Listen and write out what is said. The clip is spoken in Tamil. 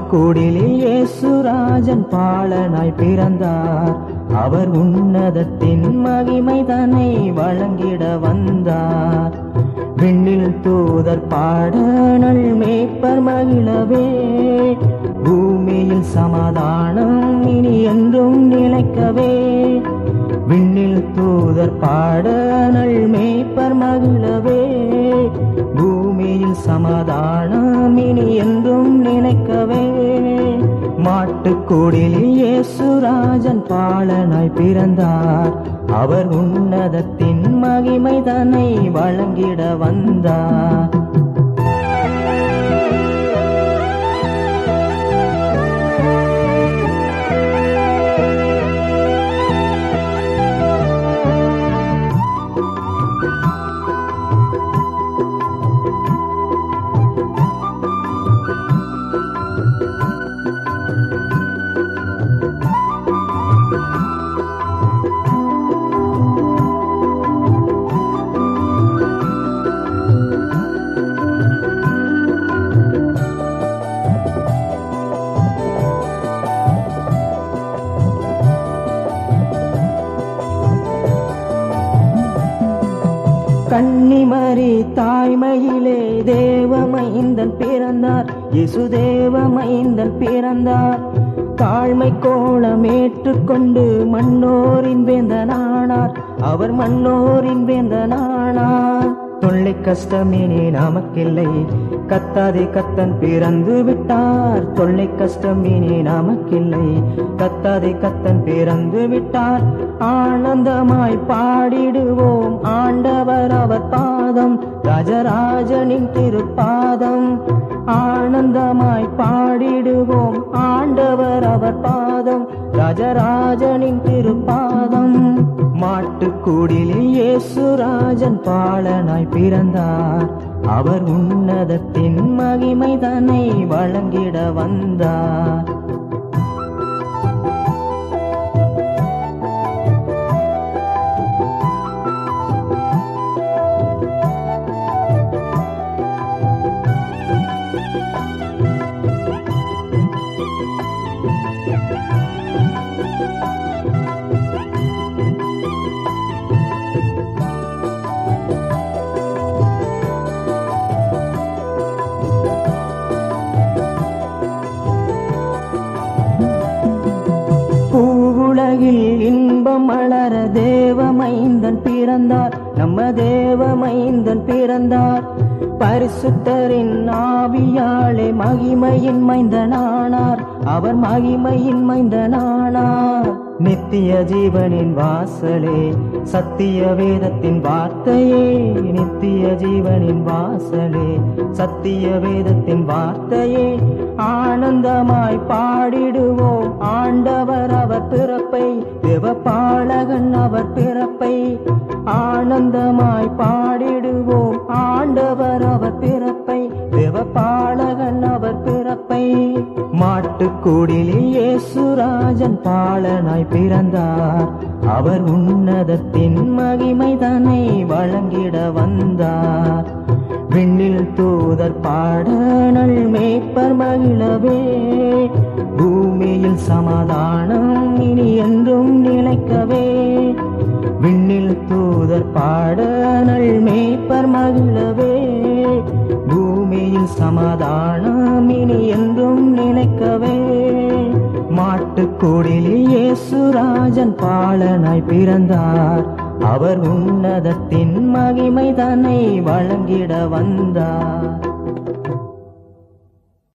மாட்டுக்கூடிலில் இயேசுராஜன் பாலனாய் பிறந்தார் அவர் உன்னதத்தின் மகிமை தன்னை வழங்கிட வந்தார் விண்ணில் தூதர் பாடனல் மேய்ப்பர் மகிழவே பூமியில் சமாதானம் இனி என்றும் நிலைக்கவே விண்ணில் தூதர் பாடனல் மேய்ப்பர் மகிழவே பூமியில் சமாதானம் இனி என்றும் நினைக்கவே மாட்டுக்கூடிலில் இயேசுராஜன் பாலனாய் பிறந்தார் அவர் உன்னதத்தின் மகிமை தன்னை வழங்கிட வந்தார் கன்னிமரி தாய்மையிலே தேவமைந்தன் பிறந்தார் இசு தேவமைந்தன் பிறந்தார் தாழ்மை கோலம் ஏற்றுக்கொண்டு மன்னோரின் வேந்தனானார் அவர் மன்னோரின் வேந்தனானார் தொல்லை கஷ்டமேனே நமக்கில்லை கத்தாதே கத்தன் பிறந்து விட்டார் தொல்லை கஷ்டமேனே நமக்கில்லை கத்தாதே கத்தன் பிறந்து விட்டார் ஆனந்தமாய் பாடிடுவோம் ஆண்டவர் அவர் பாதம் ராஜராஜனின் திருப்பாதம் ஆனந்தமாய் பாடிடுவோம் ஆண்டவர் அவர் பாதம் ராஜராஜனின் திருப்பாதம் மாட்டுக்கூடிலில் இயேசுராஜன் பாலனாய் பிறந்தார் அவர் உன்னதத்தின் மகிமை தன்னை வழங்கிட வந்தார் பூவுலகில் இன்பம் மலர தேவமைந்தன் பிறந்தார் நம்ம தேவமைந்தன் பிறந்தார் பரிசுத்தரின் ஆவியாளே மகிமையின் மைந்தனானார் அவர் மகிமையின் மைந்தனானார் நித்திய ஜீவனின் வாசலே சத்திய வேதத்தின் வார்த்தையே நித்திய ஜீவனின் வாசலே சத்திய வேதத்தின் வார்த்தையே ஆனந்தமாய் பாடிடுவோம் ஆண்டவர் அவர் பிறப்பை தேவபாலகன் அவர் பிறப்பை ஆனந்தமாய் பாடிடுவோம் ஆண்டவர் அவர் பிறப்பை தேவபாலகன் அவர் பிறப்பை மாட்டுக்கூடிலில் இயேசுராஜன் பாலனாய் பிறந்தார் அவர் உன்னதத்தின் மகிமை தன்னை வழங்கிட வந்தார் விண்ணில் தூதர் பாடனல் மேய்ப்பர் மகிழவே பூமியில் சமாதானம் இனி என்றும் நிலைக்கவே விண்ணில் தூதர் பாடனல் மேய்ப்பர் மகிழவே பூமியில் சமாதானம் இனி என்றும் நிலைக்கவே மாட்டுக்கூடிலில் இயேசுராஜன் பாலனாய் பிறந்தார் அவர் உன்னதத்தின் மகிமை தன்னை வழங்கிட வந்தார்